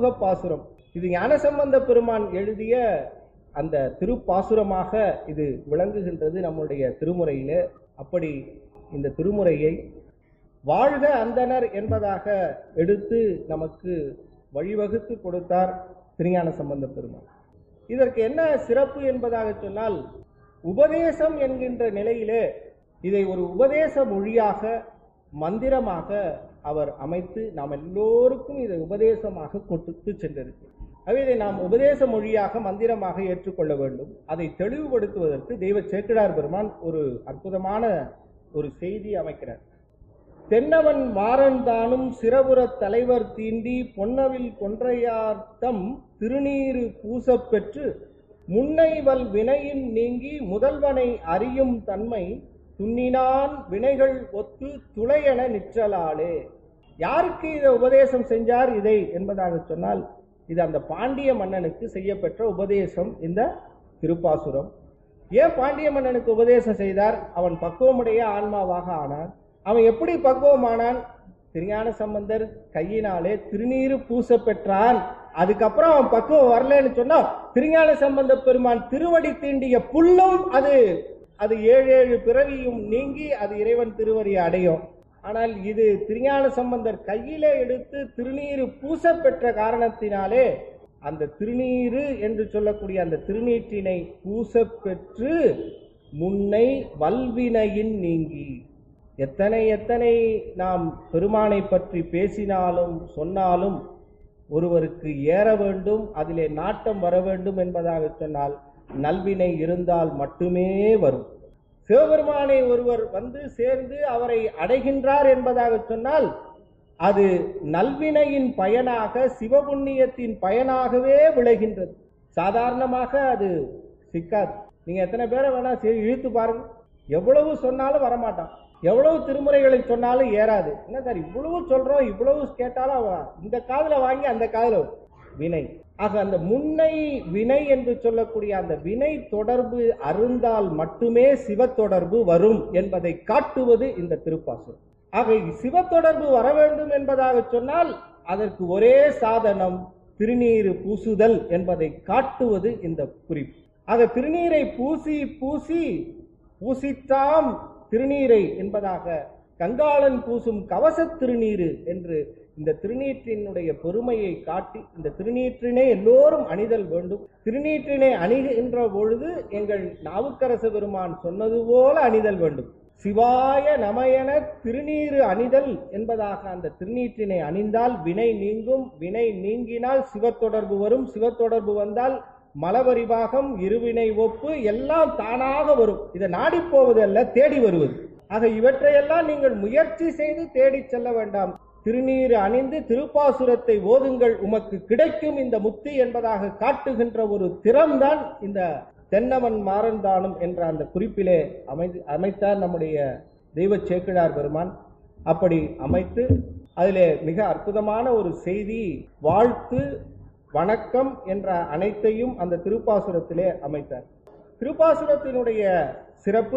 திருமுக பாசுரம் இது ஞானசம்பந்த பெருமான் எழுதிய அந்த திருப்பாசுரமாக இது விளங்குகின்றது நம்முடைய திருமுறையிலே அப்படி இந்த திருமுறையை வாழ்க அந்தனர் என்பதாக எடுத்து நமக்கு வழிவகுத்து கொடுத்தார் திருஞான சம்பந்த பெருமான் இதற்கு என்ன சிறப்பு என்பதாக சொன்னால் உபதேசம் என்கின்ற நிலையிலே இதை ஒரு உபதேச மொழியாக மந்திரமாக அவர் அமைத்து நாம் எல்லோருக்கும் இதை உபதேசமாக கொடுத்து சென்றிருக்கு ஆகவே இதை நாம் உபதேச மொழியாக மந்திரமாக ஏற்றுக்கொள்ள வேண்டும் அதை தெளிவுபடுத்துவதற்கு தெய்வ சேக்கிழார் பெருமான் ஒரு அற்புதமான ஒரு செய்தி அமைக்கிறார் தென்னவன் மாறன் தானும் சிறபுறத் தலைவர் தீண்டி பொன்னவில் கொன்றையார்த்தம் திருநீறு பூசப் பெற்று முன்னைவல் வினையின் நீங்கி முதல்வனை அறியும் தன்மை துண்ணினான் வினைகள் ஒத்து துளையென நிற்றலாளே யாருக்கு இதை உபதேசம் செஞ்சார் இதை என்பதாக சொன்னால் இது அந்த பாண்டிய மன்னனுக்கு செய்யப்பெற்ற உபதேசம் இந்த திருப்பாசுரம் ஏன் பாண்டிய மன்னனுக்கு உபதேசம் செய்தார் அவன் பக்குவமுடைய ஆன்மாவாக ஆனான் அவன் எப்படி பக்குவமானான் திருஞான சம்பந்தர் கையினாலே திருநீறு பூச பெற்றான் அதுக்கப்புறம் அவன் பக்குவம் வரலன்னு சொன்னா திருஞான சம்பந்த பெருமான் திருவடி தீண்டிய புல்லும் அது அது ஏழு ஏழு பிறவியும் நீங்கி அது இறைவன் திருவடியை அடையும் ஆனால் இது திருஞான சம்பந்தர் கையிலே எடுத்து திருநீறு பூச பெற்ற காரணத்தினாலே அந்த திருநீறு என்று சொல்லக்கூடிய அந்த திருநீற்றினை பூச பெற்று முன்னை வல்வினையின் நீங்கி எத்தனை எத்தனை நாம் பெருமானை பற்றி பேசினாலும் சொன்னாலும் ஒருவருக்கு ஏற வேண்டும் அதிலே நாட்டம் வர வேண்டும் என்பதாக சொன்னால் நல்வினை இருந்தால் மட்டுமே வரும் சிவபெருமானை ஒருவர் வந்து சேர்ந்து அவரை அடைகின்றார் என்பதாக சொன்னால் அது நல்வினையின் பயனாக சிவபுண்ணியத்தின் பயனாகவே விளைகின்றது சாதாரணமாக அது சிக்காது நீங்க எத்தனை பேரை வேணா சரி இழுத்து பாருங்க எவ்வளவு சொன்னாலும் வரமாட்டான் எவ்வளவு திருமுறைகளை சொன்னாலும் ஏறாது என்ன சார் இவ்வளவு சொல்றோம் இவ்வளவு கேட்டாலும் அவன் இந்த காதுல வாங்கி அந்த காதுல வினை ஆக அந்த முன்னை வினை என்று சொல்லக்கூடிய அந்த வினை தொடர்பு அருந்தால் மட்டுமே சிவ தொடர்பு வரும் என்பதை காட்டுவது இந்த திருப்பாசுரம் ஆக சிவ தொடர்பு வர வேண்டும் என்பதாக சொன்னால் அதற்கு ஒரே சாதனம் திருநீறு பூசுதல் என்பதை காட்டுவது இந்த குறிப்பு ஆக திருநீரை பூசி பூசி பூசித்தாம் திருநீரை என்பதாக கங்காளன் பூசும் கவச திருநீரு என்று இந்த திருநீற்றினுடைய பெருமையை காட்டி இந்த திருநீற்றினை எல்லோரும் அணிதல் வேண்டும் திருநீற்றினை அணிகின்ற பொழுது எங்கள் நாவுக்கரசு பெருமான் சொன்னது போல அணிதல் வேண்டும் சிவாய நமயன திருநீறு அணிதல் என்பதாக அந்த திருநீற்றினை அணிந்தால் வினை நீங்கும் வினை நீங்கினால் சிவத்தொடர்பு வரும் சிவத்தொடர்பு வந்தால் மலவரிபாகம் இருவினை ஒப்பு எல்லாம் தானாக வரும் இதை நாடி போவது அல்ல தேடி வருவது ஆக இவற்றையெல்லாம் நீங்கள் முயற்சி செய்து தேடி செல்ல வேண்டாம் திருநீறு அணிந்து திருப்பாசுரத்தை ஓதுங்கள் உமக்கு கிடைக்கும் இந்த முத்தி என்பதாக காட்டுகின்ற ஒரு திறம்தான் இந்த தென்னவன் மாறந்தானும் என்ற அந்த குறிப்பிலே அமை அமைத்தார் நம்முடைய தெய்வ சேக்கிழார் பெருமான் அப்படி அமைத்து அதிலே மிக அற்புதமான ஒரு செய்தி வாழ்த்து வணக்கம் என்ற அனைத்தையும் அந்த திருப்பாசுரத்திலே அமைத்தார் திருப்பாசுரத்தினுடைய சிறப்பு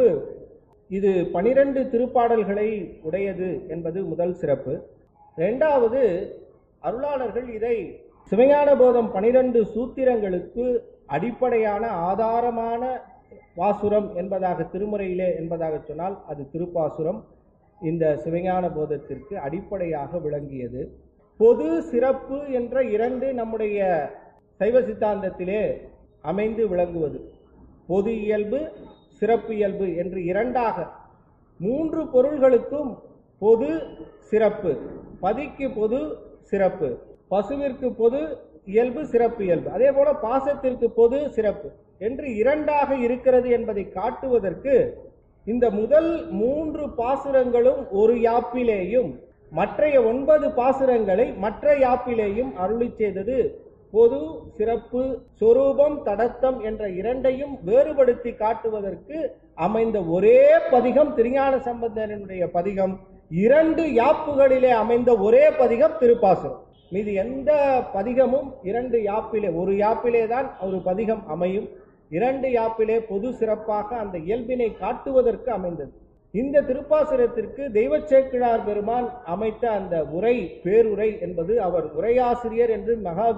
இது பனிரெண்டு திருப்பாடல்களை உடையது என்பது முதல் சிறப்பு இரண்டாவது அருளாளர்கள் இதை சிவஞான போதம் பனிரெண்டு சூத்திரங்களுக்கு அடிப்படையான ஆதாரமான பாசுரம் என்பதாக திருமுறையிலே என்பதாக சொன்னால் அது திருப்பாசுரம் இந்த சிவஞான போதத்திற்கு அடிப்படையாக விளங்கியது பொது சிறப்பு என்ற இரண்டு நம்முடைய சைவ சித்தாந்தத்திலே அமைந்து விளங்குவது பொது இயல்பு சிறப்பு இயல்பு என்று இரண்டாக மூன்று பொருள்களுக்கும் பொது சிறப்பு பதிக்கு பொது சிறப்பு பசுவிற்கு பொது இயல்பு சிறப்பு இயல்பு அதே போல பாசத்திற்கு பொது சிறப்பு என்று இரண்டாக இருக்கிறது என்பதை காட்டுவதற்கு இந்த முதல் மூன்று பாசுரங்களும் ஒரு யாப்பிலேயும் மற்றைய ஒன்பது பாசுரங்களை மற்ற யாப்பிலேயும் அருளி செய்தது பொது சிறப்பு சொரூபம் தடத்தம் என்ற இரண்டையும் வேறுபடுத்தி காட்டுவதற்கு அமைந்த ஒரே பதிகம் திருஞான சம்பந்தனுடைய பதிகம் இரண்டு யாப்புகளிலே அமைந்த ஒரே பதிகம் திருப்பாசுரம் மீது எந்த பதிகமும் இரண்டு யாப்பிலே ஒரு யாப்பிலே தான் ஒரு பதிகம் அமையும் இரண்டு யாப்பிலே பொது சிறப்பாக அந்த இயல்பினை காட்டுவதற்கு அமைந்தது இந்த திருப்பாசுரத்திற்கு தெய்வச்சேக்கிழார் பெருமான் அமைத்த அந்த உரை பேருரை என்பது அவர் உரையாசிரியர் என்று மகா